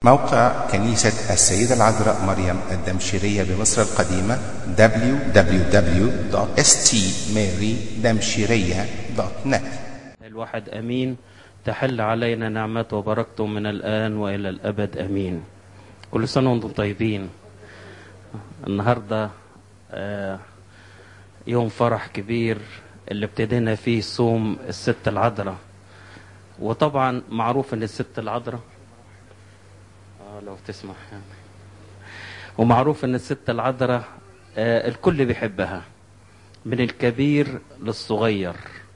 موقع كنيسة السيدة العذراء مريم الدمشقية بمصر القديمة www.stmarydamshiriya.net الواحد امين تحل علينا نعمته وبركته من الان والى الابد امين كل سنه وانتم طيبين النهارده آه، يوم فرح كبير اللي ابتدينا فيه صوم الست العذراء وطبعا معروف ان الست العذراء اه لو تسمح يعني ومعروف ان الست العذراء آه، الكل بيحبها من الكبير للصغير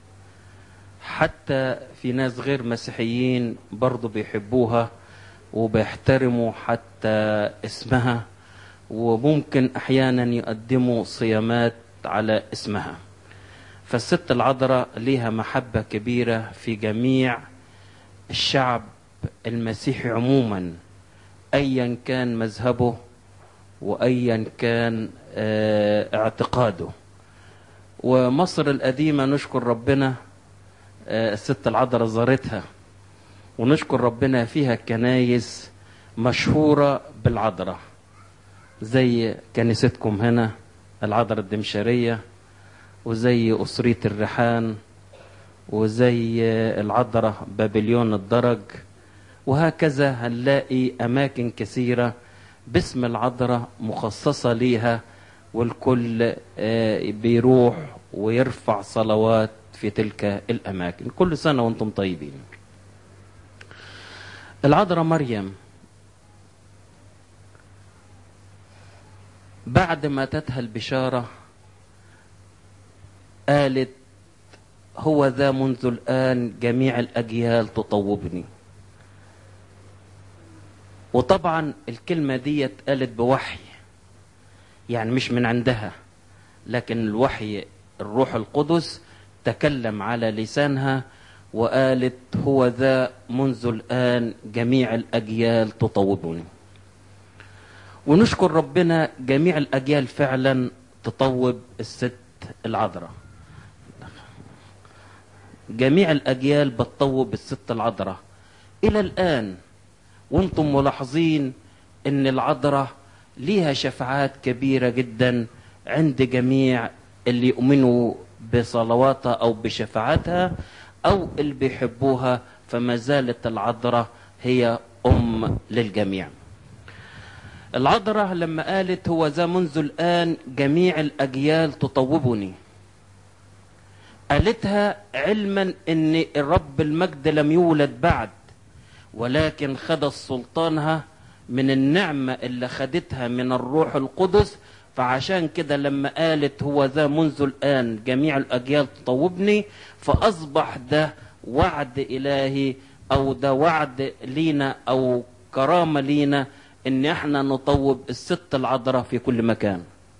حتى في ناس غير مسيحيين برضو بيحبوها وبيحترموا حتى اسمها وممكن احيانا يقدموا صيامات على اسمها فالست العذراء ليها محبة كبيرة في جميع الشعب المسيحي عموما ايا كان مذهبه وايا كان آه، اعتقاده ومصر القديمة نشكر ربنا آه، الست العذراء زارتها ونشكر ربنا فيها كنايس مشهورة بالعذراء زي كنيستكم هنا العذراء الدمشقية وزي أسرية الريحان وزي آه، العذراء بابليون الدرج وهكذا هنلاقي أماكن كثيرة باسم العذراء مخصصة ليها والكل آه، بيروح ويرفع صلوات في تلك الأماكن كل سنة وانتم طيبين العذراء مريم بعد ما تتها البشارة قالت هو ذا منذ الآن جميع الأجيال تطوبني وطبعا الكلمة دي اتقالت بوحي يعني مش من عندها لكن الوحي الروح القدس تكلم على لسانها وقالت هو ذا منذ الآن جميع الأجيال تطوبني ونشكر ربنا جميع الأجيال فعلا تطوب الست العذراء جميع الأجيال بتطوب الست العذراء إلى الآن وانتم ملاحظين ان العذراء ليها شفاعات كبيرة جدا عند جميع اللي يؤمنوا بصلواتها او بشفاعتها او اللي بيحبوها فما زالت العذراء هي ام للجميع العذراء لما قالت هو ذا منذ الان جميع الاجيال تطوبني قالتها علما ان الرب المجد لم يولد بعد ولكن خدت سلطانها من النعمة اللي خدتها من الروح القدس فعشان كده لما قالت هو ذا منذ الآن جميع الأجيال تطوبني فأصبح ده وعد إلهي أو ده وعد لينا أو كرامة لينا إن احنا نطوب الست العذراء في كل مكان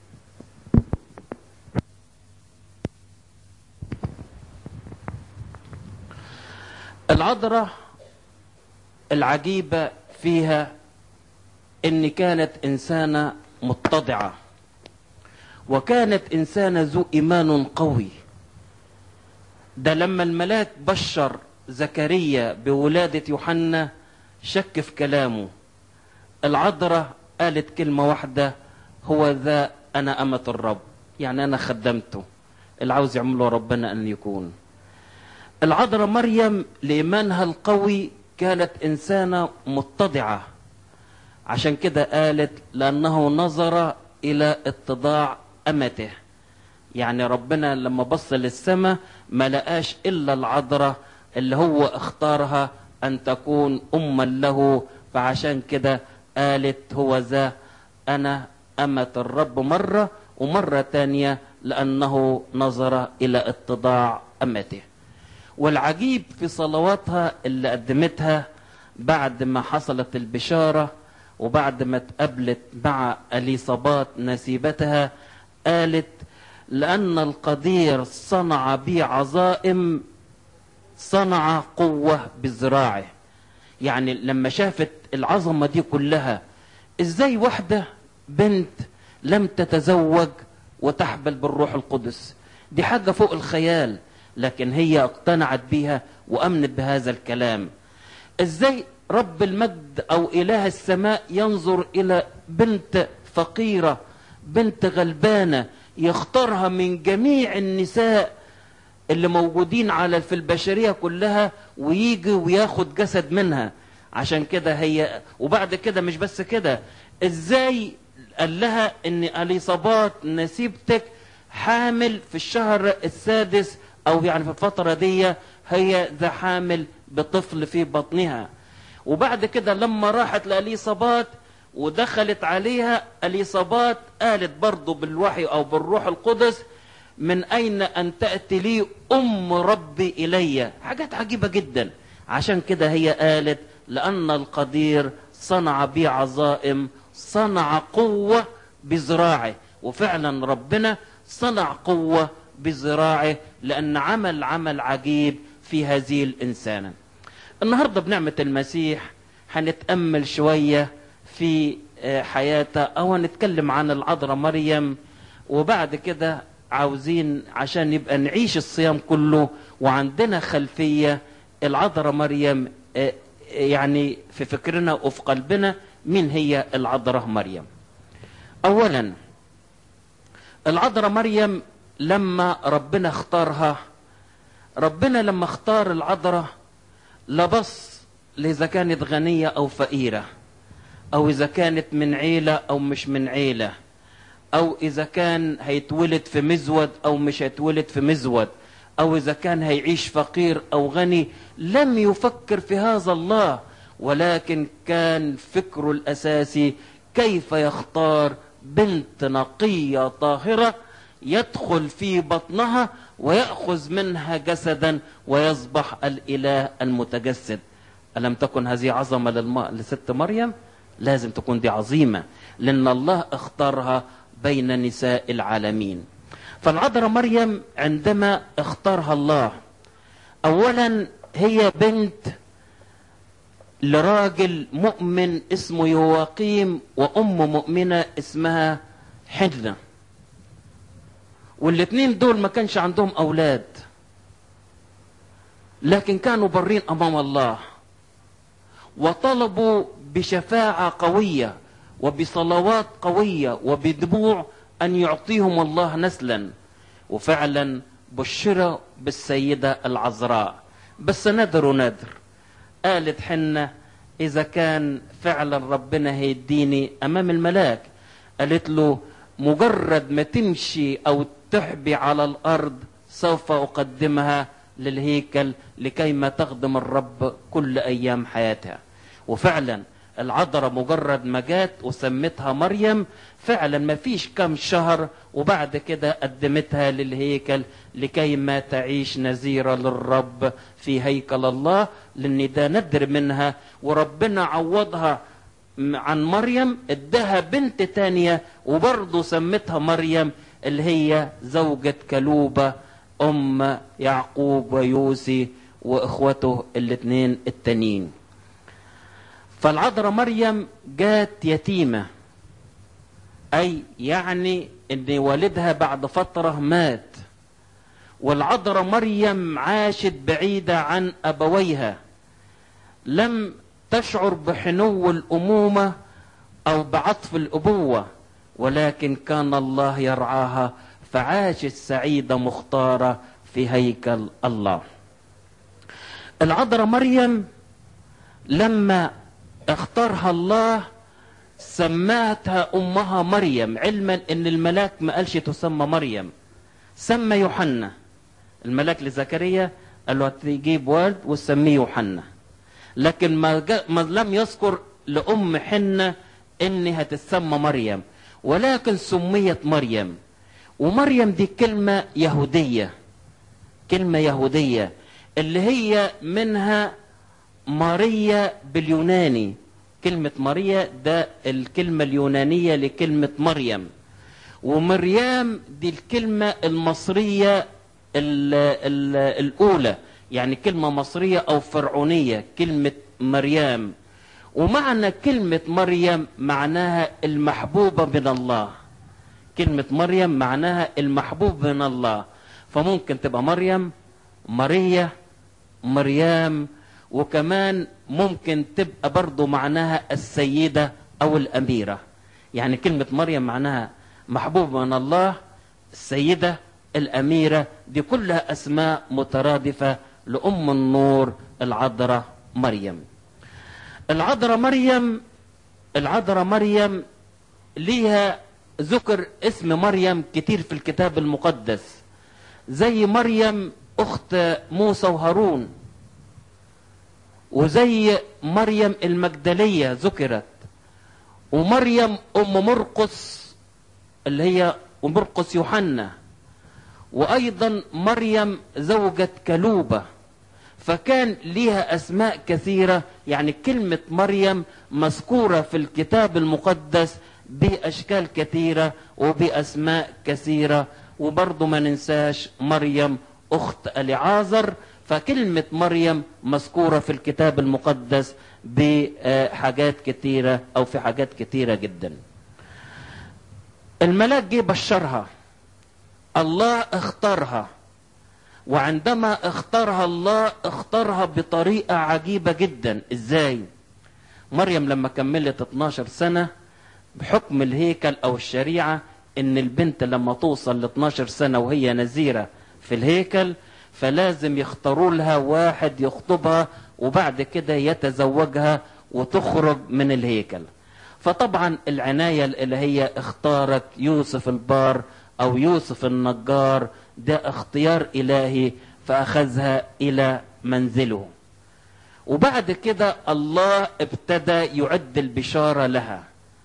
العذراء العجيبة فيها ان كانت انسانة متضعة وكانت انسانة ذو ايمان قوي ده لما الملاك بشر زكريا بولادة يوحنا شك في كلامه العذراء قالت كلمة واحدة هو ذا انا امة الرب يعني انا خدمته اللي عاوز يعمله ربنا ان يكون العذراء مريم لإيمانها القوي كانت إنسانة متضعة عشان كده قالت لأنه نظر إلى اتضاع أمته يعني ربنا لما بص للسماء ما لقاش إلا العذراء اللي هو اختارها أن تكون أما له فعشان كده قالت هو ذا أنا أمة الرب مرة ومرة تانية لأنه نظر إلى اتضاع أمته والعجيب في صلواتها اللي قدمتها بعد ما حصلت البشارة وبعد ما اتقابلت مع أليصابات نسيبتها قالت لأن القدير صنع بي عظائم صنع قوة بذراعه يعني لما شافت العظمة دي كلها ازاي واحدة بنت لم تتزوج وتحبل بالروح القدس دي حاجة فوق الخيال لكن هي اقتنعت بيها وامنت بهذا الكلام ازاي رب المجد او اله السماء ينظر الى بنت فقيره بنت غلبانه يختارها من جميع النساء اللي موجودين على في البشريه كلها ويجي وياخد جسد منها عشان كده هي وبعد كده مش بس كده ازاي قال لها ان اليصابات نسيبتك حامل في الشهر السادس او يعني في الفتره دي هي ذا حامل بطفل في بطنها وبعد كده لما راحت لاليصابات ودخلت عليها اليصابات قالت برضه بالوحي او بالروح القدس من اين ان تاتي لي ام ربي الي حاجات عجيبه جدا عشان كده هي قالت لان القدير صنع بي عظائم صنع قوه بذراعه وفعلا ربنا صنع قوه بذراعه لان عمل عمل عجيب في هذه الانسانه النهارده بنعمه المسيح هنتامل شويه في حياتها او هنتكلم عن العذراء مريم وبعد كده عاوزين عشان يبقى نعيش الصيام كله وعندنا خلفيه العذراء مريم يعني في فكرنا وفي قلبنا مين هي العذراء مريم اولا العذراء مريم لما ربنا اختارها ربنا لما اختار العذراء لبص اذا كانت غنيه او فقيره او اذا كانت من عيله او مش من عيله او اذا كان هيتولد في مزود او مش هيتولد في مزود او اذا كان هيعيش فقير او غني لم يفكر في هذا الله ولكن كان فكره الاساسي كيف يختار بنت نقيه طاهره يدخل في بطنها وياخذ منها جسدا ويصبح الاله المتجسد الم تكن هذه عظمه للم... لست مريم لازم تكون دي عظيمه لان الله اختارها بين نساء العالمين فالعذراء مريم عندما اختارها الله اولا هي بنت لراجل مؤمن اسمه يواقيم وام مؤمنه اسمها حنه والاثنين دول ما كانش عندهم اولاد لكن كانوا برين امام الله وطلبوا بشفاعه قويه وبصلوات قويه وبدموع ان يعطيهم الله نسلا وفعلا بشر بالسيده العذراء بس ندر ندر قالت حنه اذا كان فعلا ربنا هيديني امام الملاك قالت له مجرد ما تمشي او تحبي على الارض سوف اقدمها للهيكل لكي ما تخدم الرب كل ايام حياتها وفعلا العذراء مجرد ما جات وسمتها مريم فعلا ما فيش كم شهر وبعد كده قدمتها للهيكل لكي ما تعيش نذيرة للرب في هيكل الله لان ده ندر منها وربنا عوضها عن مريم ادها بنت تانية وبرضه سمتها مريم اللي هي زوجة كلوبة ام يعقوب ويوسي واخوته الاثنين التانيين فالعذراء مريم جات يتيمة أي يعني أن والدها بعد فترة مات والعذراء مريم عاشت بعيدة عن أبويها لم تشعر بحنو الأمومة أو بعطف الأبوة ولكن كان الله يرعاها فعاشت سعيدة مختارة في هيكل الله العذراء مريم لما اختارها الله سماتها امها مريم علما ان الملاك ما قالش تسمى مريم سمى يوحنا الملاك لزكريا قال له تجيب ولد وسميه يوحنا لكن ما, ما لم يذكر لام حنه انها تسمى مريم ولكن سميت مريم ومريم دي كلمه يهوديه كلمه يهوديه اللي هي منها ماريا باليوناني كلمة ماريا ده الكلمة اليونانية لكلمة مريم ومريم دي الكلمة المصرية ال ال الأولى يعني كلمة مصرية أو فرعونية كلمة مريم ومعنى كلمة مريم معناها المحبوبة من الله كلمة مريم معناها المحبوب من الله فممكن تبقى مريم ماريا مريم وكمان ممكن تبقى برضو معناها السيدة أو الأميرة يعني كلمة مريم معناها محبوبة من الله السيدة الأميرة دي كلها أسماء مترادفة لأم النور العذراء مريم العذراء مريم العذراء مريم ليها ذكر اسم مريم كتير في الكتاب المقدس زي مريم أخت موسى وهارون وزي مريم المجدلية ذكرت ومريم أم مرقس اللي هي مرقس يوحنا وأيضا مريم زوجة كلوبة فكان ليها أسماء كثيرة يعني كلمة مريم مذكورة في الكتاب المقدس بأشكال كثيرة وبأسماء كثيرة وبرضه ما ننساش مريم أخت العازر فكلمة مريم مذكورة في الكتاب المقدس بحاجات كثيرة أو في حاجات كثيرة جدا الملاك جه بشرها الله اختارها وعندما اختارها الله اختارها بطريقة عجيبة جدا ازاي مريم لما كملت 12 سنة بحكم الهيكل او الشريعة ان البنت لما توصل ل 12 سنة وهي نزيرة في الهيكل فلازم يختاروا لها واحد يخطبها وبعد كده يتزوجها وتخرج من الهيكل فطبعا العناية الإلهية اختارت يوسف البار أو يوسف النجار ده اختيار إلهي فأخذها إلى منزله وبعد كده الله ابتدى يعد البشارة لها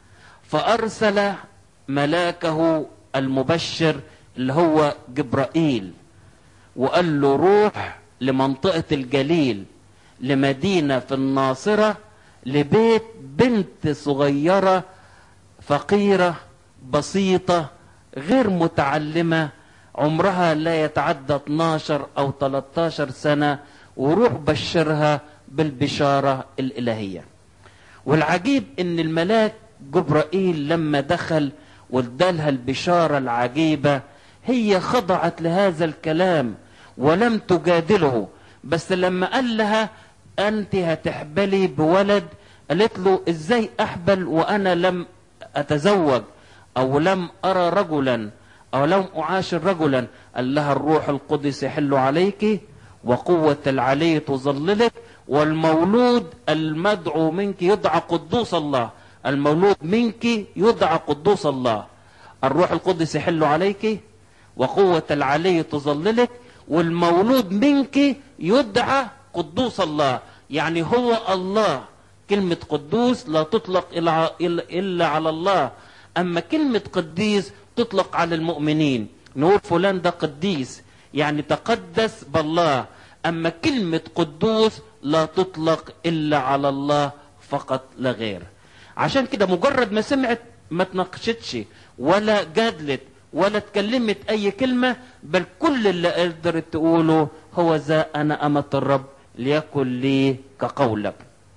فأرسل ملاكه المبشر اللي هو جبرائيل وقال له روح لمنطقة الجليل لمدينة في الناصرة لبيت بنت صغيرة فقيرة بسيطة غير متعلمة عمرها لا يتعدى 12 أو 13 سنة وروح بشرها بالبشارة الإلهية والعجيب ان الملاك جبرائيل لما دخل وادالها البشارة العجيبة هي خضعت لهذا الكلام ولم تجادله بس لما قال لها انت هتحبلي بولد قالت له ازاي احبل وانا لم اتزوج او لم ارى رجلا او لم اعاشر رجلا قال لها الروح القدس يحل عليك وقوة العلي تظللك والمولود المدعو منك يدعى قدوس الله المولود منك يدعى قدوس الله الروح القدس يحل عليك وقوة العلي تظللك والمولود منك يدعى قدوس الله يعني هو الله كلمة قدوس لا تطلق إلا على الله أما كلمة قديس تطلق على المؤمنين نقول فلان ده قديس يعني تقدس بالله أما كلمة قدوس لا تطلق إلا على الله فقط لا غير عشان كده مجرد ما سمعت ما تناقشتش ولا جادلت ولا اتكلمت أي كلمة بل كل اللي قدرت تقوله هو ذا أنا أمة الرب ليكن لي كقولك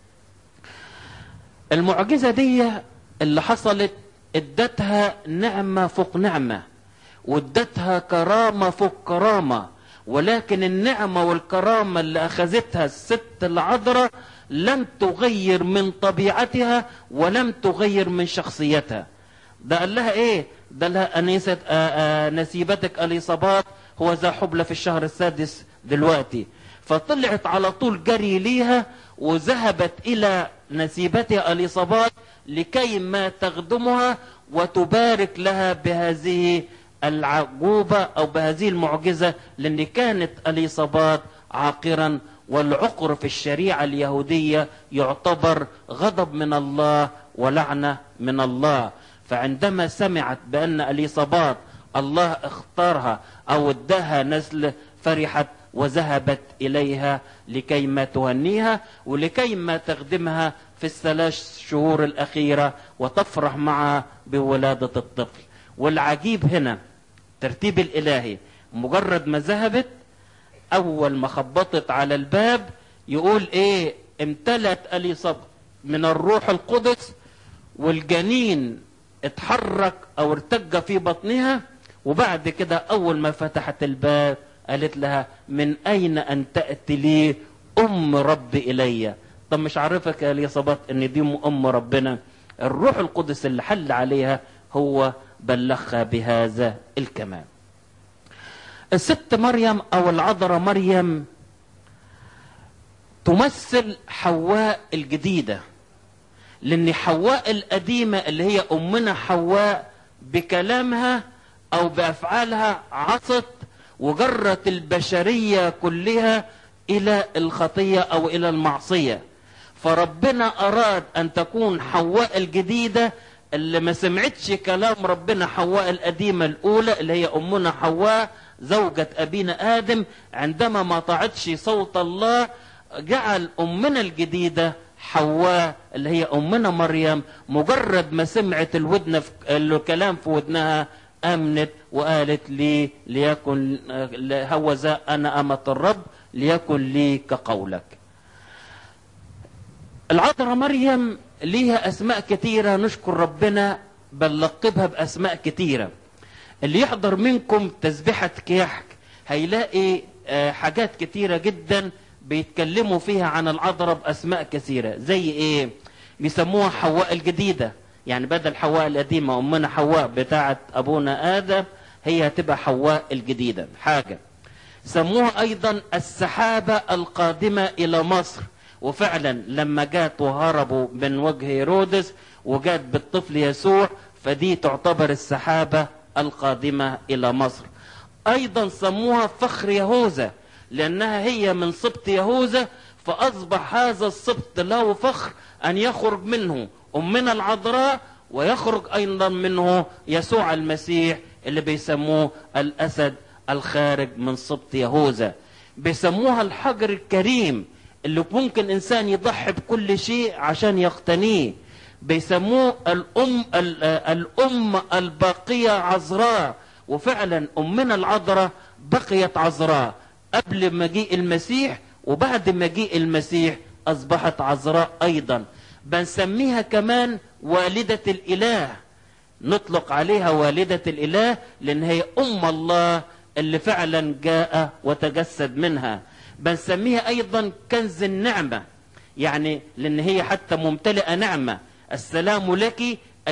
المعجزة دي اللي حصلت ادتها نعمة فوق نعمة وادتها كرامة فوق كرامة ولكن النعمة والكرامة اللي أخذتها الست العذراء لم تغير من طبيعتها ولم تغير من شخصيتها ده قال لها ايه ده لها أنيسة آآ آآ نسيبتك اليصابات هو ذا حبلى في الشهر السادس دلوقتي فطلعت على طول جري ليها وذهبت إلى نسيبتها اليصابات لكي ما تخدمها وتبارك لها بهذه العجوبة أو بهذه المعجزة لأن كانت اليصابات عاقرا والعقر في الشريعة اليهودية يعتبر غضب من الله ولعنة من الله فعندما سمعت بأن اليصابات الله اختارها أو اداها نسل فرحت وذهبت إليها لكي ما تهنيها ولكي ما تخدمها في الثلاث شهور الأخيرة وتفرح معها بولادة الطفل والعجيب هنا ترتيب الإلهي مجرد ما ذهبت أول ما خبطت على الباب يقول إيه امتلت أليصاب من الروح القدس والجنين اتحرك أو ارتج في بطنها وبعد كده أول ما فتحت الباب قالت لها من أين أن تأتي لي ام رب الي طب مش عارفك يا اليصابات ان دي ام ربنا الروح القدس اللي حل عليها هو بلغها بهذا الكمال الست مريم او العذراء مريم تمثل حواء الجديده لان حواء القديمه اللي هي امنا حواء بكلامها او بافعالها عصت وجرت البشريه كلها الى الخطيه او الى المعصيه فربنا اراد ان تكون حواء الجديده اللي ما سمعتش كلام ربنا حواء القديمه الاولى اللي هي امنا حواء زوجة ابينا ادم عندما ما طاعتش صوت الله جعل امنا الجديده حواء اللي هي امنا مريم مجرد ما سمعت الودن في الكلام في ودنها امنت وقالت لي ليكن هوذا انا امه الرب ليكن لي كقولك العذراء مريم ليها اسماء كتيره نشكر ربنا بل لقبها باسماء كتيره اللي يحضر منكم تسبيحه كيحك هيلاقي حاجات كتيره جدا بيتكلموا فيها عن العذراء باسماء كثيره زي ايه بيسموها حواء الجديده يعني بدل حواء القديمه امنا حواء بتاعه ابونا ادم هي هتبقى حواء الجديده حاجه سموها ايضا السحابه القادمه الى مصر وفعلا لما جات وهربوا من وجه هيرودس وجات بالطفل يسوع فدي تعتبر السحابه القادمه الى مصر ايضا سموها فخر يهوذا لانها هي من سبط يهوذا فاصبح هذا السبط له فخر ان يخرج منه امنا العذراء ويخرج ايضا منه يسوع المسيح اللي بيسموه الاسد الخارج من سبط يهوذا بيسموها الحجر الكريم اللي ممكن انسان يضحي بكل شيء عشان يقتنيه بيسموه الام الام الباقيه عذراء وفعلا امنا العذراء بقيت عذراء قبل مجيء المسيح وبعد مجيء المسيح اصبحت عذراء ايضا بنسميها كمان والده الاله نطلق عليها والده الاله لان هي ام الله اللي فعلا جاء وتجسد منها بنسميها ايضا كنز النعمه يعني لان هي حتى ممتلئه نعمه السلام لك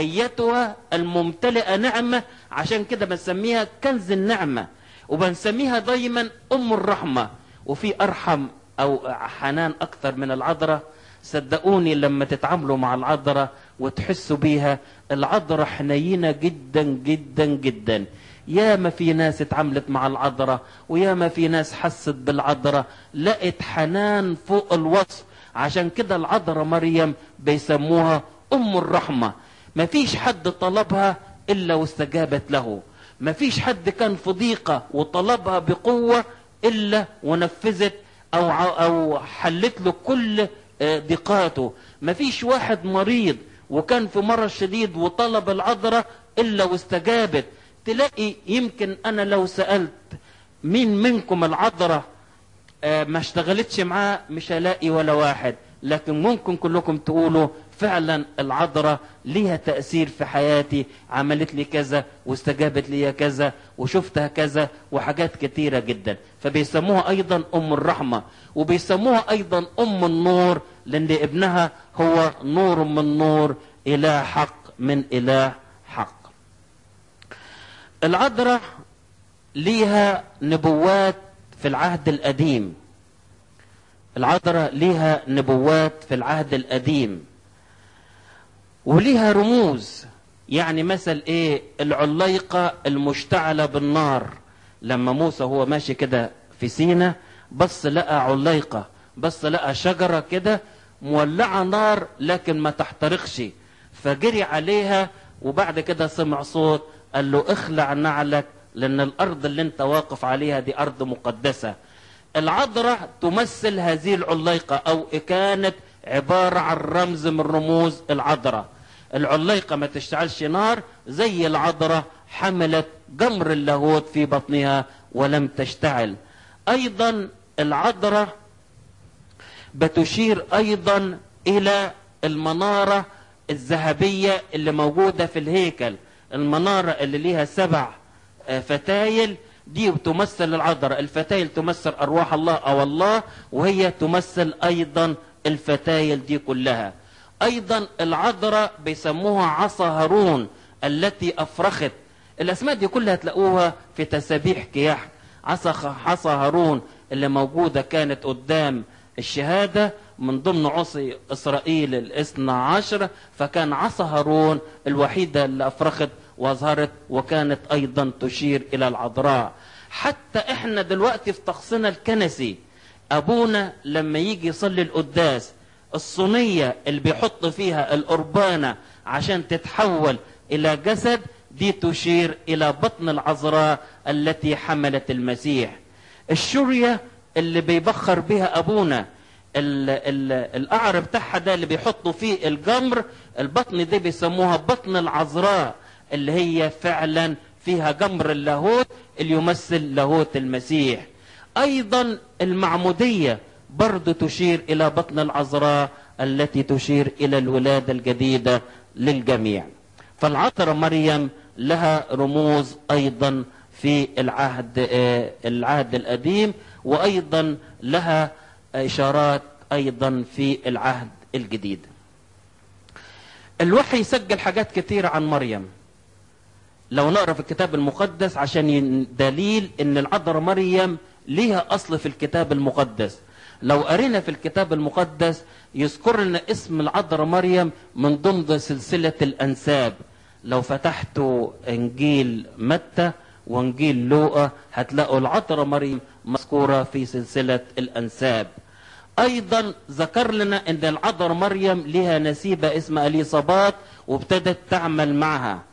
ايتها الممتلئه نعمه عشان كده بنسميها كنز النعمه وبنسميها دايما ام الرحمه وفي ارحم او حنان اكثر من العذراء صدقوني لما تتعاملوا مع العذراء وتحسوا بيها العذراء حنينه جدا جدا جدا يا ما في ناس اتعاملت مع العذراء ويا ما في ناس حست بالعذراء لقت حنان فوق الوصف عشان كده العذراء مريم بيسموها ام الرحمه ما فيش حد طلبها الا واستجابت له ما فيش حد كان في ضيقه وطلبها بقوه الا ونفذت او او حلت له كل ضيقاته ما فيش واحد مريض وكان في مرض شديد وطلب العذراء الا واستجابت تلاقي يمكن انا لو سالت مين منكم العذراء ما اشتغلتش معاه مش هلاقي ولا واحد لكن ممكن كلكم تقولوا فعلا العذراء ليها تأثير في حياتي عملت لي كذا واستجابت لي كذا وشفتها كذا وحاجات كتيرة جدا فبيسموها أيضا أم الرحمة وبيسموها أيضا أم النور لأن ابنها هو نور من نور إله حق من إله حق العذراء ليها نبوات في العهد القديم العذراء ليها نبوات في العهد القديم وليها رموز يعني مثل ايه العليقة المشتعلة بالنار لما موسى هو ماشي كده في سينا بص لقى عليقة بص لقى شجرة كده مولعة نار لكن ما تحترقش فجري عليها وبعد كده سمع صوت قال له اخلع نعلك لان الارض اللي انت واقف عليها دي ارض مقدسة العذراء تمثل هذه العليقة او كانت عبارة عن رمز من رموز العذراء العليقة ما تشتعلش نار زي العذراء حملت جمر اللاهوت في بطنها ولم تشتعل ايضا العذراء بتشير ايضا الى المنارة الذهبية اللي موجودة في الهيكل المنارة اللي ليها سبع فتايل دي تمثل العذراء الفتايل تمثل أرواح الله أو الله وهي تمثل أيضا الفتايل دي كلها أيضا العذراء بيسموها عصا هارون التي أفرخت الأسماء دي كلها تلاقوها في تسابيح كياح عصا عصا هارون اللي موجودة كانت قدام الشهادة من ضمن عصي إسرائيل الاثنى عشر فكان عصا هارون الوحيدة اللي أفرخت وأظهرت وكانت أيضا تشير إلى العذراء حتى إحنا دلوقتي في طقسنا الكنسي أبونا لما يجي يصلي القداس الصينية اللي بيحط فيها القربانة عشان تتحول إلى جسد دي تشير إلى بطن العذراء التي حملت المسيح الشرية اللي بيبخر بها أبونا ال ال القعر بتاعها ده اللي بيحطوا فيه الجمر البطن دي بيسموها بطن العذراء اللي هي فعلا فيها جمر اللاهوت اللي يمثل لاهوت المسيح ايضا المعمودية برضو تشير الى بطن العذراء التي تشير الى الولادة الجديدة للجميع فالعذراء مريم لها رموز ايضا في العهد العهد القديم وايضا لها اشارات ايضا في العهد الجديد الوحي يسجل حاجات كتيرة عن مريم لو نقرا في الكتاب المقدس عشان دليل ان العذراء مريم ليها اصل في الكتاب المقدس لو قرينا في الكتاب المقدس يذكر لنا اسم العذراء مريم من ضمن سلسلة الانساب لو فتحتوا انجيل متى وانجيل لوقا هتلاقوا العذراء مريم مذكورة في سلسلة الانساب ايضا ذكر لنا ان العذراء مريم لها نسيبة اسمها اليصابات وابتدت تعمل معها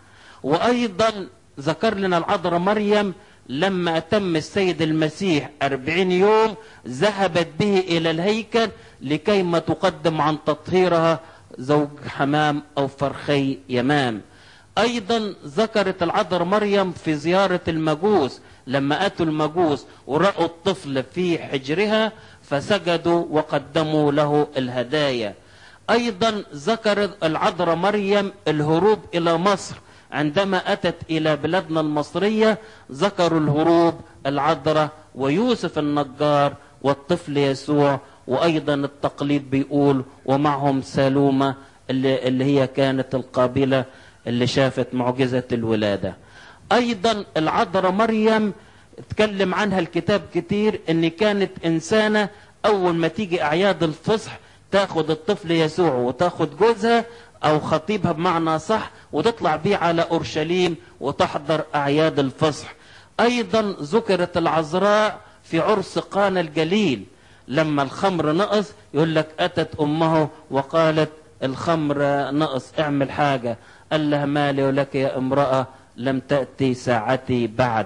وايضا ذكر لنا العذراء مريم لما اتم السيد المسيح أربعين يوم ذهبت به الى الهيكل لكي ما تقدم عن تطهيرها زوج حمام او فرخي يمام ايضا ذكرت العذراء مريم في زيارة المجوس لما اتوا المجوس ورأوا الطفل في حجرها فسجدوا وقدموا له الهدايا ايضا ذكرت العذراء مريم الهروب الى مصر عندما اتت الى بلادنا المصرية ذكروا الهروب العذراء ويوسف النجار والطفل يسوع وايضا التقليد بيقول ومعهم سالومة اللي, اللي هي كانت القابلة اللي شافت معجزة الولادة ايضا العذراء مريم اتكلم عنها الكتاب كتير ان كانت انسانة اول ما تيجي اعياد الفصح تاخد الطفل يسوع وتاخد جوزها او خطيبها بمعنى صح وتطلع بيه على اورشليم وتحضر اعياد الفصح ايضا ذكرت العذراء في عرس قانا الجليل لما الخمر نقص يقول لك اتت امه وقالت الخمر نقص اعمل حاجة قال لها مالي ولك يا امرأة لم تأتي ساعتي بعد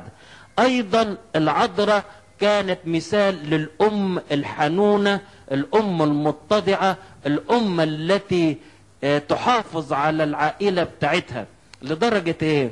ايضا العذراء كانت مثال للام الحنونة الام المتضعة الام التي تحافظ على العائلة بتاعتها لدرجة ايه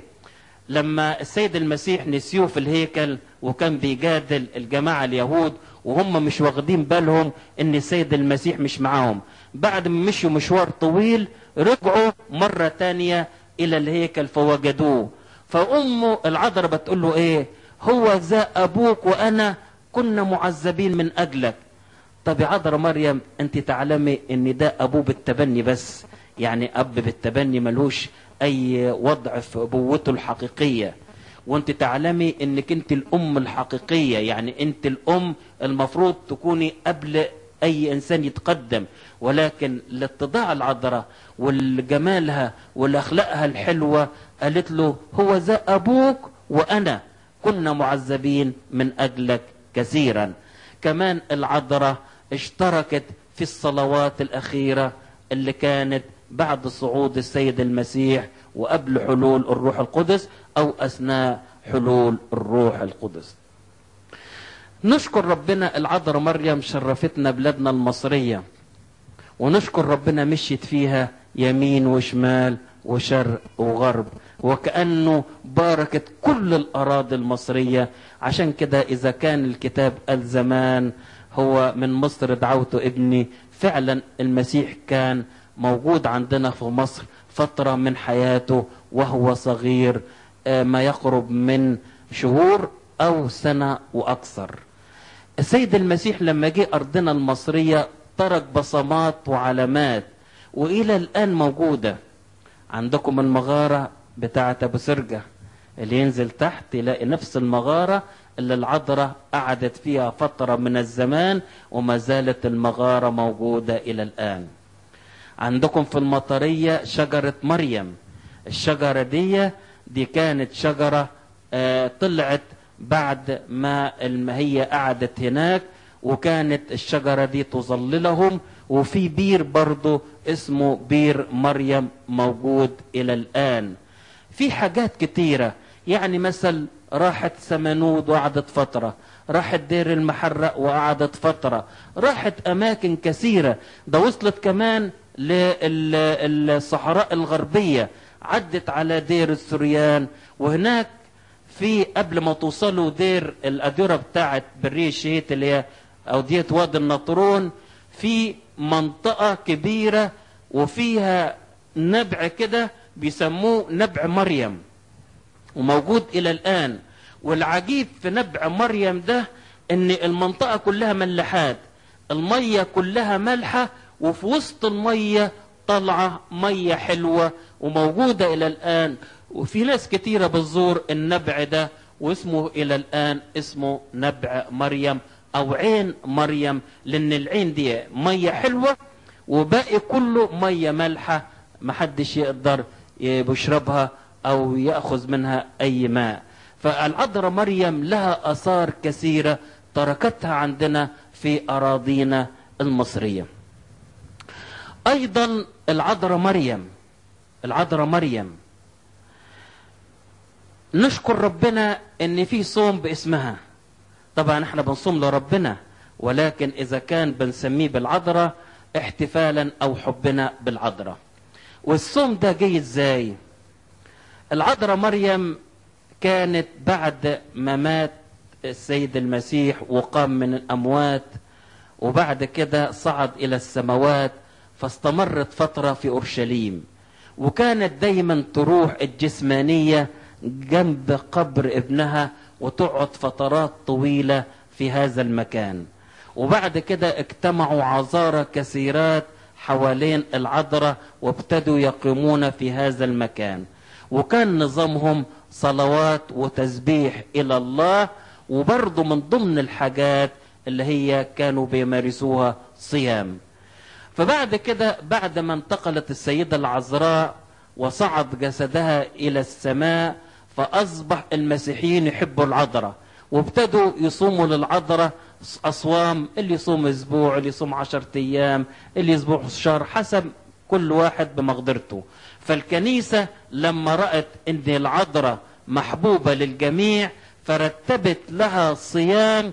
لما السيد المسيح نسيوه في الهيكل وكان بيجادل الجماعة اليهود وهم مش واخدين بالهم ان السيد المسيح مش معاهم بعد ما مشوا مشوار طويل رجعوا مرة تانية الى الهيكل فوجدوه فامه العذراء بتقول له ايه هو ذا ابوك وانا كنا معذبين من اجلك طب يا عذراء مريم انت تعلمي ان ده ابوه بالتبني بس يعني اب بالتبني ملوش اي وضع في ابوته الحقيقيه وانت تعلمي انك انت الام الحقيقيه يعني انت الام المفروض تكوني قبل اي انسان يتقدم ولكن لاتضاع العذراء والجمالها والاخلاقها الحلوه قالت له هو ذا ابوك وانا كنا معذبين من اجلك كثيرا كمان العذراء اشتركت في الصلوات الاخيره اللي كانت بعد صعود السيد المسيح وقبل حلول الروح القدس او اثناء حلول الروح القدس نشكر ربنا العذراء مريم شرفتنا بلادنا المصريه ونشكر ربنا مشيت فيها يمين وشمال وشرق وغرب وكأنه باركت كل الأراضي المصرية عشان كده إذا كان الكتاب قال زمان هو من مصر دعوت ابني فعلا المسيح كان موجود عندنا في مصر فترة من حياته وهو صغير ما يقرب من شهور أو سنة وأكثر السيد المسيح لما جه أرضنا المصرية ترك بصمات وعلامات وإلى الآن موجودة عندكم المغارة بتاعة أبو سرجة اللي ينزل تحت يلاقي نفس المغارة اللي العذراء قعدت فيها فترة من الزمان وما زالت المغارة موجودة إلى الآن عندكم في المطرية شجرة مريم الشجرة دي دي كانت شجرة آه طلعت بعد ما هي قعدت هناك وكانت الشجرة دي تظللهم وفي بير برضه اسمه بير مريم موجود إلى الآن في حاجات كتيرة يعني مثل راحت سمنود وقعدت فترة راحت دير المحرق وقعدت فترة راحت أماكن كثيرة ده وصلت كمان للصحراء الغربية عدت على دير السريان وهناك في قبل ما توصلوا دير الأديرة بتاعت برية شهيت اللي هي أودية وادي النطرون في منطقة كبيرة وفيها نبع كده بيسموه نبع مريم وموجود إلى الآن والعجيب في نبع مريم ده ان المنطقة كلها ملحات المية كلها ملحة وفي وسط المية طالعة مية حلوة وموجودة إلى الآن وفي ناس كتيرة بتزور النبع ده واسمه إلى الآن اسمه نبع مريم أو عين مريم لأن العين دي مية حلوة وباقي كله مية مالحة محدش يقدر يشربها أو يأخذ منها أي ماء فالعذراء مريم لها آثار كثيرة تركتها عندنا في أراضينا المصرية أيضا العذراء مريم العذراء مريم نشكر ربنا ان في صوم باسمها طبعا احنا بنصوم لربنا ولكن اذا كان بنسميه بالعذراء احتفالا او حبنا بالعذراء والصوم ده جاي ازاي العذراء مريم كانت بعد ما مات السيد المسيح وقام من الاموات وبعد كده صعد الى السماوات فاستمرت فتره في اورشليم وكانت دايما تروح الجسمانيه جنب قبر ابنها وتقعد فترات طويله في هذا المكان وبعد كده اجتمعوا عذارى كثيرات حوالين العذراء وابتدوا يقيمون في هذا المكان وكان نظامهم صلوات وتسبيح الى الله وبرضه من ضمن الحاجات اللي هي كانوا بيمارسوها صيام فبعد كده بعد ما انتقلت السيدة العذراء وصعد جسدها إلى السماء فأصبح المسيحيين يحبوا العذراء وابتدوا يصوموا للعذراء أصوام اللي يصوم أسبوع اللي يصوم عشرة أيام اللي يصبح شهر حسب كل واحد بمقدرته فالكنيسة لما رأت أن العذراء محبوبة للجميع فرتبت لها صيام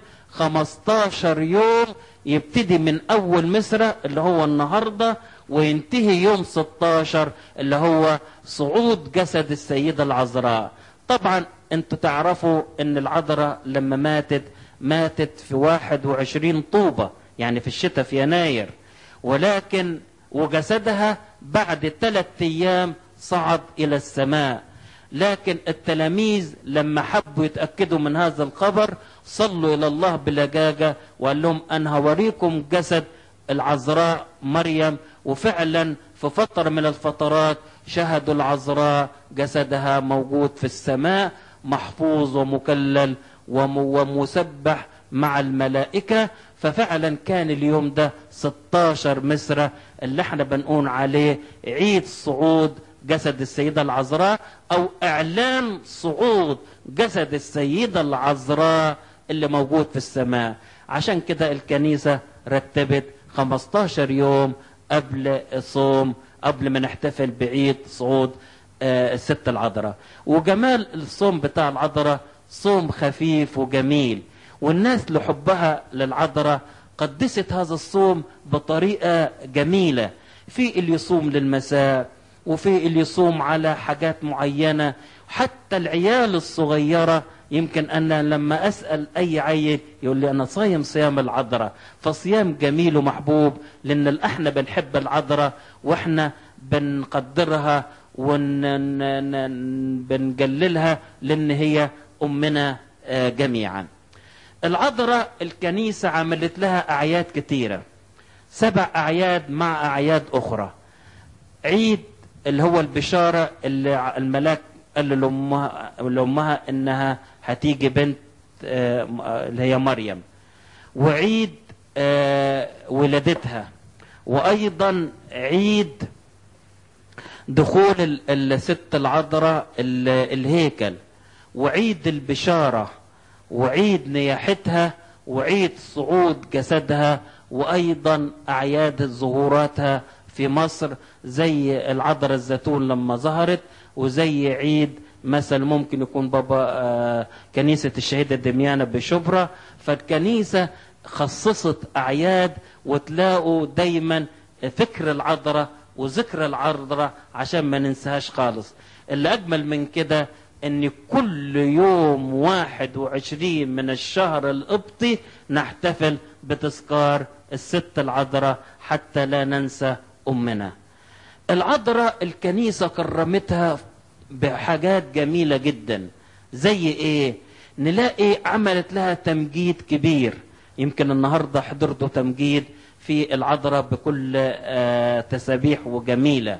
15 يوم يبتدي من أول مصر اللي هو النهاردة وينتهي يوم 16 اللي هو صعود جسد السيدة العذراء طبعا انتوا تعرفوا ان العذراء لما ماتت ماتت في 21 طوبة يعني في الشتاء في يناير ولكن وجسدها بعد ثلاثة أيام صعد إلى السماء لكن التلاميذ لما حبوا يتأكدوا من هذا الخبر صلوا إلى الله بلجاجة وقال لهم أنا هوريكم جسد العذراء مريم وفعلا في فترة من الفترات شهدوا العذراء جسدها موجود في السماء محفوظ ومكلل ومسبح مع الملائكة ففعلا كان اليوم ده 16 مصر اللي احنا بنقول عليه عيد صعود جسد السيدة العذراء او اعلان صعود جسد السيدة العذراء اللي موجود في السماء عشان كده الكنيسة رتبت 15 يوم قبل الصوم قبل ما نحتفل بعيد صعود آه الست العذراء وجمال الصوم بتاع العذراء صوم خفيف وجميل والناس لحبها للعذراء قدست هذا الصوم بطريقة جميلة في اللي يصوم للمساء وفي اللي يصوم على حاجات معينة حتى العيال الصغيرة يمكن أنا لما أسأل أي عيل يقول لي أنا صايم صيام العذراء فصيام جميل ومحبوب لأن احنا بنحب العذراء وإحنا بنقدرها وبنجللها لأن هي أمنا آه، جميعا العذراء الكنيسة عملت لها أعياد كتيرة سبع أعياد مع أعياد أخرى عيد اللي هو البشارة اللي الملاك قال لأمها, لأمها إنها هتيجي بنت آه، م- آه، اللي هي مريم وعيد آه، ولادتها وأيضا عيد دخول ال- الست العذراء ال- الهيكل وعيد البشارة وعيد نياحتها وعيد صعود جسدها وأيضا أعياد ظهوراتها في مصر زي العذراء الزيتون لما ظهرت وزي عيد مثلا ممكن يكون بابا آه، كنيسة الشهيدة دميانة بشبرا فالكنيسة خصصت أعياد وتلاقوا دايما فكر العذراء وذكر العذراء عشان ما ننساهاش خالص اللي أجمل من كده ان كل يوم واحد وعشرين من الشهر القبطي نحتفل بتذكار الست العذراء حتى لا ننسى امنا العذراء الكنيسة كرمتها بحاجات جميلة جدا زي ايه نلاقي عملت لها تمجيد كبير يمكن النهاردة حضرتوا تمجيد في العذراء بكل آه، تسابيح وجميلة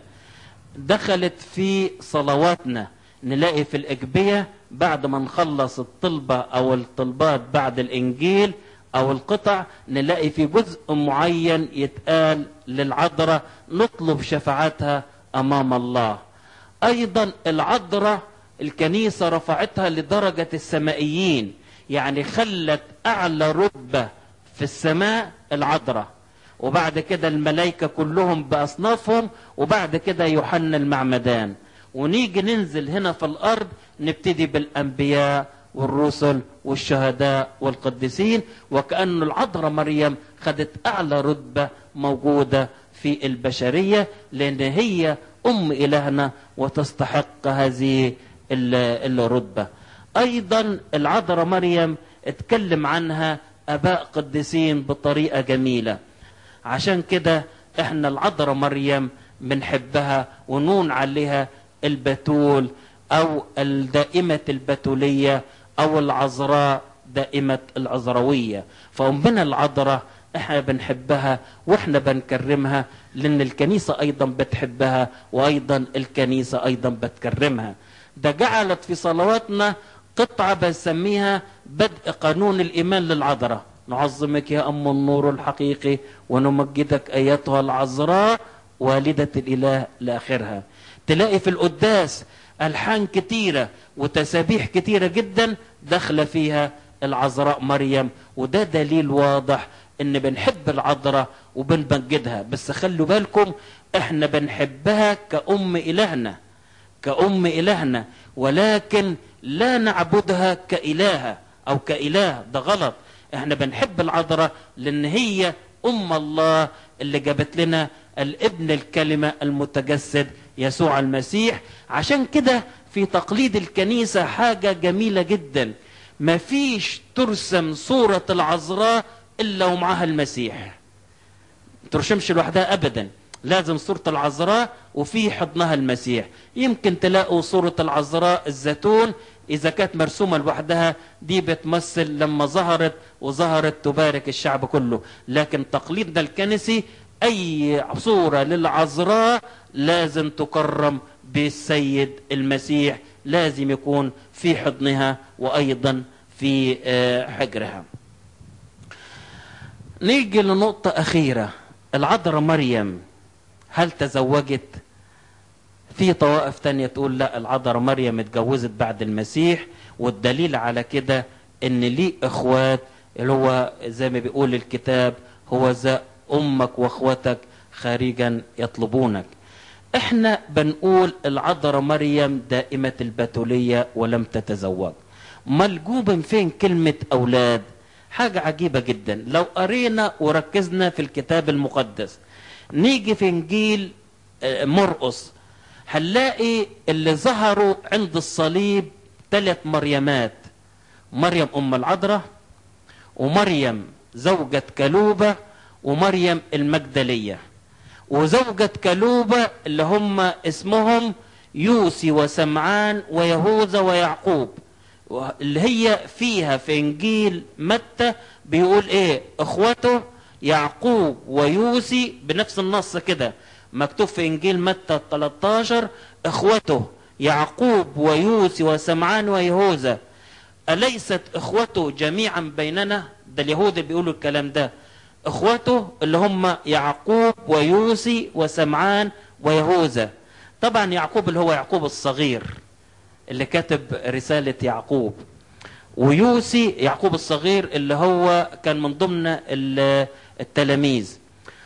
دخلت في صلواتنا نلاقي في الأجبية بعد ما نخلص الطلبة أو الطلبات بعد الإنجيل أو القطع نلاقي في جزء معين يتقال للعذراء نطلب شفاعتها أمام الله أيضا العذراء الكنيسة رفعتها لدرجة السمائيين يعني خلت أعلى رتبة في السماء العذراء وبعد كده الملائكة كلهم بأصنافهم وبعد كده يوحنا المعمدان ونيجي ننزل هنا في الأرض نبتدي بالأنبياء والرسل والشهداء والقديسين وكأن العذراء مريم خدت أعلى رتبة موجودة في البشرية لأن هي أم إلهنا وتستحق هذه ال- الرتبة أيضا العذراء مريم اتكلم عنها أباء قديسين بطريقة جميلة عشان كده احنا العذراء مريم بنحبها ونون عليها البتول او الدائمة البتولية او العذراء دائمة العذراوية فأمنا العذراء احنا بنحبها واحنا بنكرمها لان الكنيسة ايضا بتحبها وايضا الكنيسة ايضا بتكرمها ده جعلت في صلواتنا قطعة بنسميها بدء قانون الإيمان للعذراء نعظمك يا أم النور الحقيقي ونمجدك أيتها العذراء والدة الإله لآخرها تلاقي في القداس ألحان كتيرة وتسابيح كتيرة جدا داخلة فيها العذراء مريم وده دليل واضح ان بنحب العذراء وبنمجدها بس خلوا بالكم احنا بنحبها كأم إلهنا كأم إلهنا ولكن لا نعبدها كإلهة أو كإله ده غلط احنا بنحب العذراء لأن هي أم الله اللي جابت لنا الابن الكلمة المتجسد يسوع المسيح عشان كده في تقليد الكنيسة حاجة جميلة جدا مفيش ترسم صورة العذراء إلا ومعها المسيح ترشمش لوحدها ابدا لازم صورة العذراء وفي حضنها المسيح يمكن تلاقوا صورة العذراء الزيتون إذا كانت مرسومة لوحدها دي بتمثل لما ظهرت وظهرت تبارك الشعب كله لكن تقليدنا الكنسي أي صورة للعذراء لازم تكرم بالسيد المسيح لازم يكون في حضنها وأيضا في آه، حجرها نيجي لنقطة أخيرة العذراء مريم هل تزوجت في طوائف تانية تقول لا العذراء مريم اتجوزت بعد المسيح والدليل على كده ان ليه اخوات اللي هو زي ما بيقول الكتاب هو ذا امك واخوتك خارجا يطلبونك احنا بنقول العذراء مريم دائمة البتولية ولم تتزوج ملجوب فين كلمة اولاد حاجة عجيبة جدا لو قرينا وركزنا في الكتاب المقدس نيجي في انجيل آه، مرقس هنلاقي اللي ظهروا عند الصليب ثلاث مريمات مريم ام العذراء ومريم زوجة كلوبة ومريم المجدلية وزوجة كلوبة اللي هم اسمهم يوسي وسمعان ويهوذا ويعقوب اللي هي فيها في انجيل متى بيقول ايه اخوته يعقوب ويوسي بنفس النص كده مكتوب في انجيل متى 13 اخوته يعقوب ويوسي وسمعان ويهوذا اليست اخوته جميعا بيننا ده اليهود اللي بيقولوا الكلام ده اخوته اللي هم يعقوب ويوسي وسمعان ويهوذا طبعا يعقوب اللي هو يعقوب الصغير اللي كاتب رسالة يعقوب ويوسي يعقوب الصغير اللي هو كان من ضمن ال- التلاميذ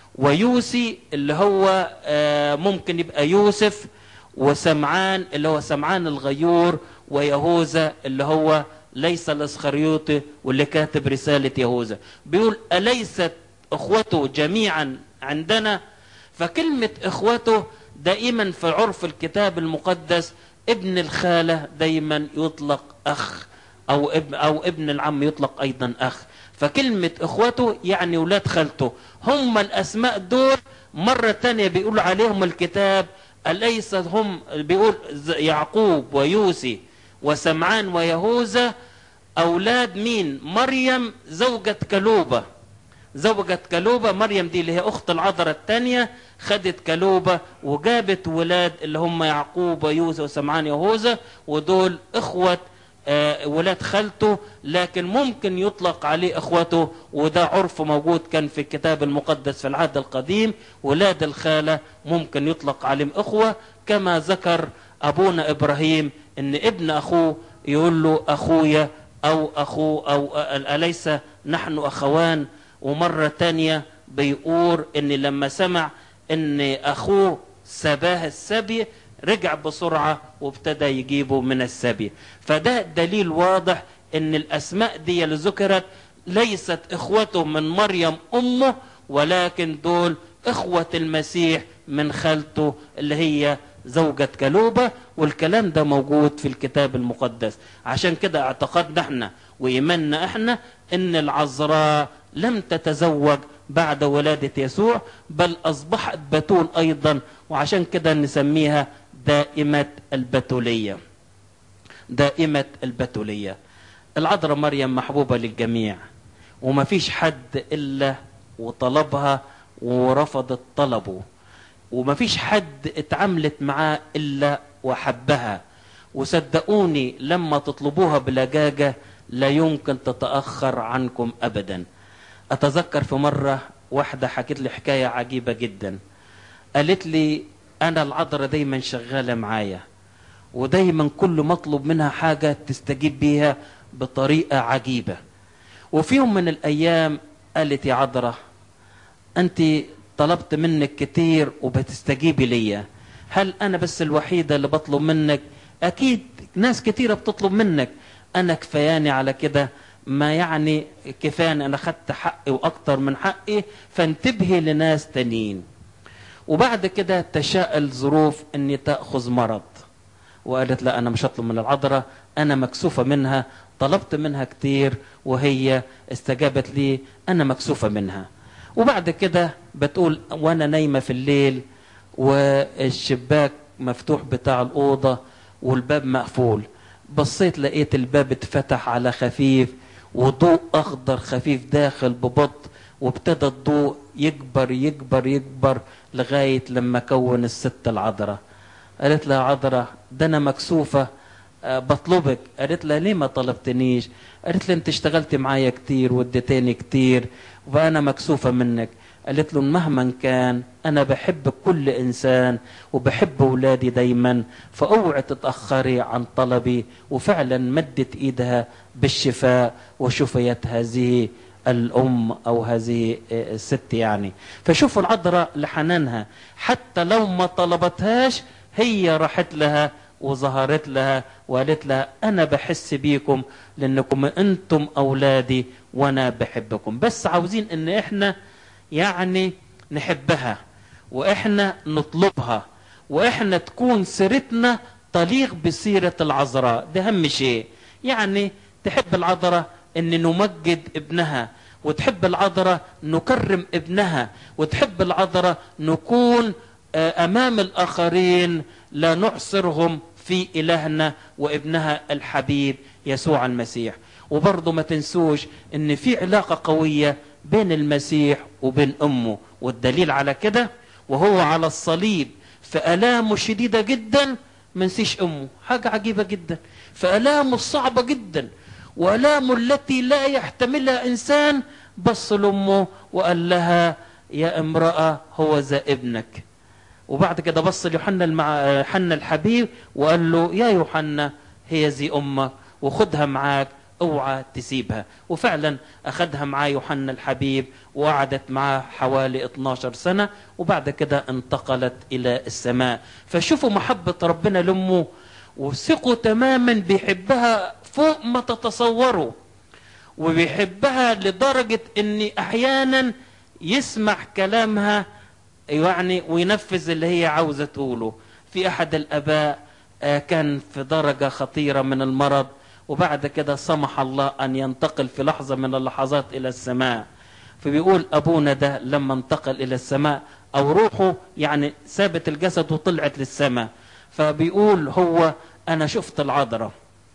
ويوسي اللي هو آه، ممكن يبقى يوسف وسمعان اللي هو سمعان الغيور ويهوذا اللي هو ليس الاسخريوطي واللي كاتب رسالة يهوذا بيقول أليست اخوته جميعا عندنا فكلمة اخوته دائما في عرف الكتاب المقدس ابن الخالة دايما يطلق اخ او ابن او ابن العم يطلق ايضا اخ فكلمة اخوته يعني ولاد خالته هم الاسماء دول مرة تانية بيقول عليهم الكتاب أليس هم بيقول ز- يعقوب ويوسي وسمعان ويهوذا أولاد مين مريم زوجة كلوبة زوجة كلوبة مريم دي اللي هي أخت العذراء الثانية خدت كلوبة وجابت ولاد اللي هم يعقوب ويوسف وسمعان يهوذا ودول إخوة آه، ولاد خالته لكن ممكن يطلق عليه اخوته وده عرف موجود كان في الكتاب المقدس في العهد القديم ولاد الخالة ممكن يطلق عليهم اخوة كما ذكر ابونا ابراهيم ان ابن اخوه يقول له اخويا او اخوه او اليس نحن اخوان ومرة تانية بيقول ان لما سمع ان اخوه سباه السبي رجع بسرعة وابتدى يجيبه من السبي فده دليل واضح ان الاسماء دي اللي ذكرت ليست اخوته من مريم امه ولكن دول اخوة المسيح من خالته اللي هي زوجة كلوبة والكلام ده موجود في الكتاب المقدس عشان كده اعتقدنا احنا وإيماننا احنا ان العذراء لم تتزوج بعد ولادة يسوع بل أصبحت بتول أيضا وعشان كده نسميها دائمة البتولية دائمة البتولية العذراء مريم محبوبة للجميع وما فيش حد إلا وطلبها ورفضت طلبه وما فيش حد اتعاملت معاه إلا وحبها وصدقوني لما تطلبوها بلجاجة لا يمكن تتأخر عنكم أبدا أتذكر في مرة واحدة حكت لي حكاية عجيبة جدا قالت لي أنا العذراء دايما شغالة معايا ودايما كل ما اطلب منها حاجة تستجيب بيها بطريقة عجيبة وفي يوم من الأيام قالت يا عذراء أنت طلبت منك كتير وبتستجيبي ليا هل أنا بس الوحيدة اللي بطلب منك أكيد ناس كتيرة بتطلب منك أنا كفياني على كده ما يعني كفاية أنا خدت حقي وأكتر من حقي فانتبهي لناس تانيين وبعد كده تشاء الظروف أني تأخذ مرض وقالت لا أنا مش هطلب من العذراء أنا مكسوفة منها طلبت منها كتير وهي استجابت لي أنا مكسوفة منها وبعد كده بتقول وأنا نايمة في الليل والشباك مفتوح بتاع الأوضة والباب مقفول بصيت لقيت الباب اتفتح على خفيف وضوء أخضر خفيف داخل ببطء وابتدى الضوء يكبر يكبر يكبر لغاية لما كون الست العذراء قالت لها عذراء ده أنا مكسوفة أه بطلبك قالت لها ليه ما طلبتنيش قالت لها انت اشتغلت معايا كتير واديتني كتير وانا مكسوفة منك قالت له مهما كان انا بحب كل انسان وبحب اولادي دايما فاوعي تتاخري عن طلبي وفعلا مدت ايدها بالشفاء وشفيت هذه الام او هذه الست يعني فشوفوا العذراء لحنانها حتى لو ما طلبتهاش هي راحت لها وظهرت لها وقالت لها انا بحس بيكم لانكم انتم اولادي وانا بحبكم بس عاوزين ان احنا يعني نحبها واحنا نطلبها واحنا تكون سيرتنا تليق بسيرة العذراء ده اهم شيء يعني تحب العذراء ان نمجد ابنها وتحب العذراء نكرم ابنها وتحب العذراء نكون امام الاخرين لا نعصرهم في إلهنا وابنها الحبيب يسوع المسيح وبرضه ما تنسوش ان في علاقة قوية بين المسيح وبين امه والدليل على كده وهو على الصليب في الامه شديدة جدا ما نسيش امه حاجة عجيبة جدا في الامه الصعبة جدا والامه التي لا يحتملها انسان بص لامه وقال لها يا امرأة هو ذا ابنك وبعد كده بص ليوحنا المع... يوحنا الحبيب وقال له يا يوحنا هي ذي امك وخدها معاك اوعى تسيبها وفعلا اخدها معاه يوحنا الحبيب وقعدت معاه حوالي 12 سنة وبعد كده انتقلت الى السماء فشوفوا محبة ربنا لامه وثقوا تماما بيحبها فوق ما تتصوروا وبيحبها لدرجة ان احيانا يسمع كلامها يعني وينفذ اللي هي عاوزة تقوله في احد الاباء كان في درجة خطيرة من المرض وبعد كده سمح الله أن ينتقل في لحظة من اللحظات إلى السماء فبيقول أبونا ده لما انتقل إلى السماء أو روحه يعني سابت الجسد وطلعت للسماء فبيقول هو أنا شفت العذراء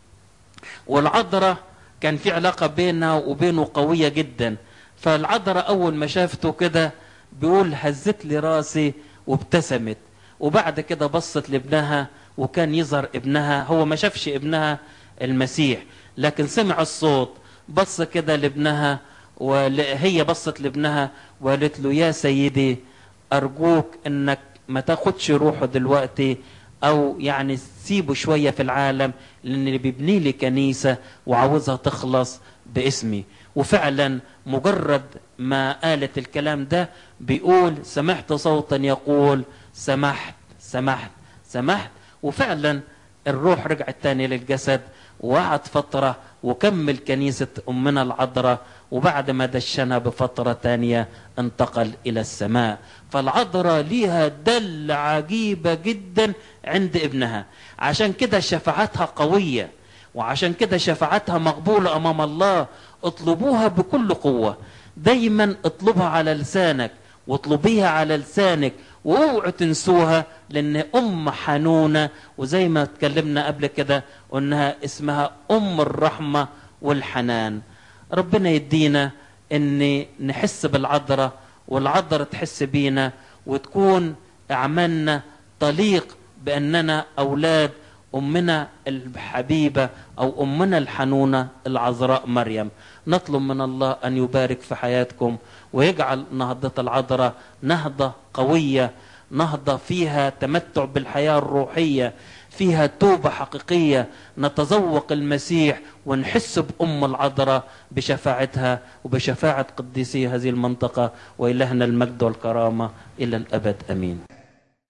والعذراء كان في علاقة بينها وبينه قوية جدا فالعذراء أول ما شافته كده بيقول هزت لي راسي وابتسمت وبعد كده بصت لابنها وكان يظهر ابنها هو ما شافش ابنها المسيح لكن سمع الصوت بص كده لابنها وهي بصت لابنها وقالت له يا سيدي أرجوك أنك ما تاخدش روحه دلوقتي أو يعني سيبه شوية في العالم لأن اللي بيبني لي كنيسة وعاوزها تخلص باسمي وفعلا مجرد ما قالت الكلام ده بيقول سمعت صوتا يقول سمحت سمحت سمحت وفعلا الروح رجعت تاني للجسد وقعد فترة وكمل كنيسة أمنا العذراء وبعد ما دشنها بفترة تانية انتقل إلى السماء فالعذراء ليها دل عجيبة جدا عند ابنها عشان كده شفاعتها قوية وعشان كده شفاعتها مقبولة أمام الله اطلبوها بكل قوة دايما اطلبها على لسانك واطلبيها على لسانك واوعوا تنسوها لان ام حنونه وزي ما اتكلمنا قبل كده قلناها اسمها ام الرحمه والحنان ربنا يدينا ان نحس بالعذراء والعذراء تحس بينا وتكون اعمالنا تليق باننا اولاد امنا الحبيبه او امنا الحنونه العذراء مريم نطلب من الله ان يبارك في حياتكم ويجعل نهضه العذراء نهضه قويه نهضه فيها تمتع بالحياه الروحيه فيها توبه حقيقيه نتذوق المسيح ونحس بام العذراء بشفاعتها وبشفاعه قديسي هذه المنطقه والهنا المجد والكرامه الى الابد امين